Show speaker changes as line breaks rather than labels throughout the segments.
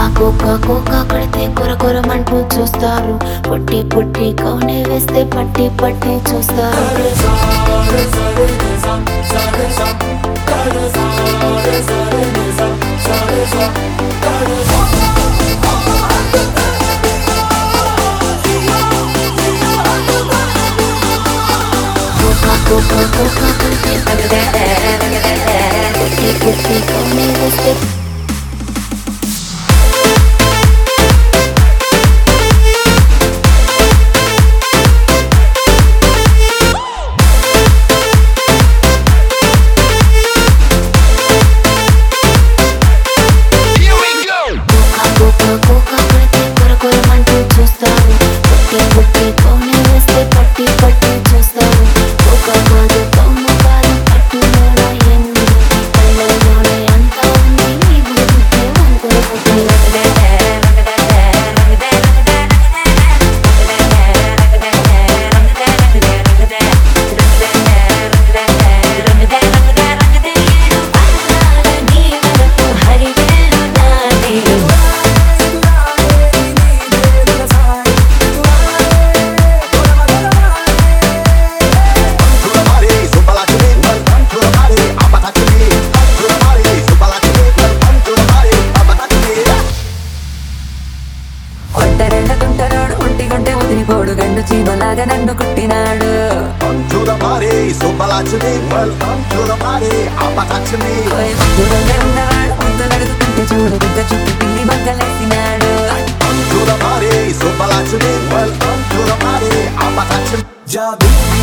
కోక కోక కడితే కొర కొరమంటూ చూస్తారు పుట్టి పుట్టి కౌనే వేస్తే పట్టి పట్టి చూస్తారు కోక కోక కోక కడితే పుట్టి పుట్టి కౌనే వేస్తే కోక కోక కడితే కొర కొరమంటూ చూస్తారు పుట్టి పుట్టి కౌనే వేస్తే పట్టి పట్టి చూస్తారు కోక కాదు కౌమ కాదు పట్టులోన ఎన్ని కళ్ళలోనే అంతా ఉంది నీ బుద్ధి వంకర
to the party, super like me. Welcome to the party, I'm a to me. Come to the party, super like me. Welcome to the party, I'm a to me.
ఒంటరెళ్ళ తుంటరాడు ఒంటి గంటే వదిలిపోడు గండు చీమలాగా నన్ను కుట్టినాడు
Come to the party, super like me. Welcome to the party, I'm a to me.
ఓయ్ దూరంగా ఉన్నవాడు ముద్దలడుగుతుంటే చూడు బిడ్డ చుట్టూ పిల్లి బగ్గలేసినాడు
Come to the party, super like me. Welcome to the party, I'm a to me.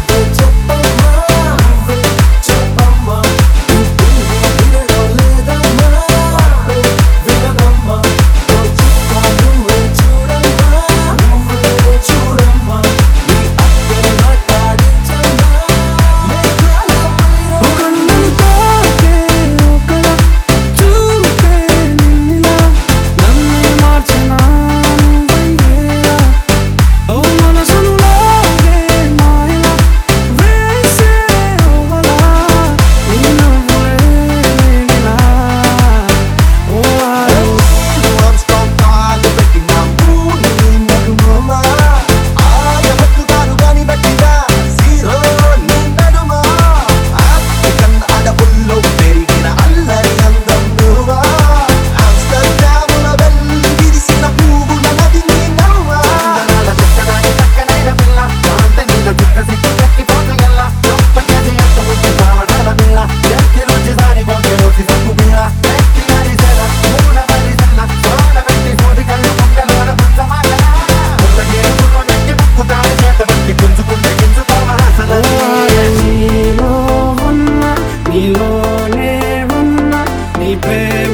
I'm strong, I'm the breaking down. Ooh, ni నాకు మోమా. ఆయ పట్టుగాను గాని బట్టిగా. Zero, నీ నడుమ. ఆఫ్రికన్ అడవుల్లో పెరిగిన అల్లరి అందం నువ్వా. ఆమ్స్టర్డాముల వెళ్ళి విరిసిన పువ్వుల నది నీ నవ్వా. అందనాల చక్కదాని చక్కనైన పిల్ల. కాంతి నీలో చుక్క సిక్కు కక్కిపోతు ఎల్ల. చొప్పకది అంత ముద్దు కావడాల పిల్ల. ఎత్తి రుచి సారి పొంగి రుచి సక్కు పిల్ల. ఎత్తి అరిసెల, మూల వరిసెల, సోల పెట్టి సోది కళ్ళు ముక్కలోన పుంజమాగల. ముల్లగేరు ముర్రు నెక్కి ముక్కుతాడు చేత పట్టి గుంజుకుంటే గింజుకోవాల్సిన
నీలో ఉన్న నీలోనే ఉన్న నీ ప్రేమ